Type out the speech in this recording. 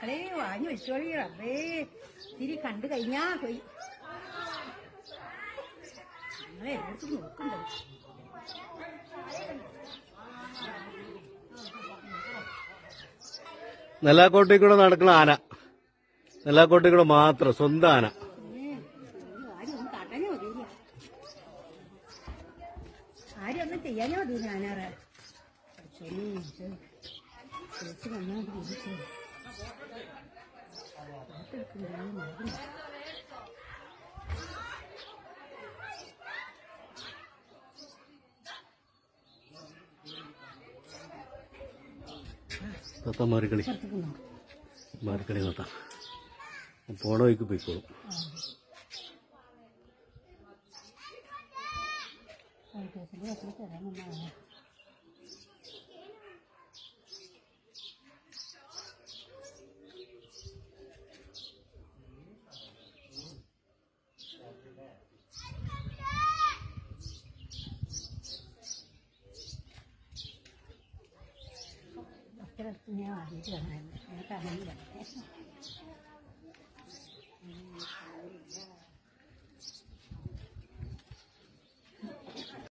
മക്കളെ വാങ്ങി വെച്ചോളി റബ്ബേ ഇത്തിരി കണ്ടു കഴിഞ്ഞാ പോയി നിങ്ങളെ എല്ലായിടത്തും നോക്കണ്ടോ നെല്ലാക്കോട്ടയിൽ കൂടെ നടക്കുന്ന ആന നെല്ലാക്കോട്ടയിൽ കൂടെ മാത്രം സ്വന്തം ആന ഏ, ഒരു ആരും ഒന്നും കാട്ടാനേ മതിയില്ല ആരും ഒന്നും ചെയ്യാനേ മതി ഞാനാറ് ശരി ചേച്ചി വന്നാൽ തിരിച്ചു തത്ത മാറിക്കളി മാറിക്കളി തത്ത പോണ വഴിക്ക് പോയിക്കോളും അത്ര ഞാൻ ആദ്യമായിട്ട് കാണാൻ കാണാൻ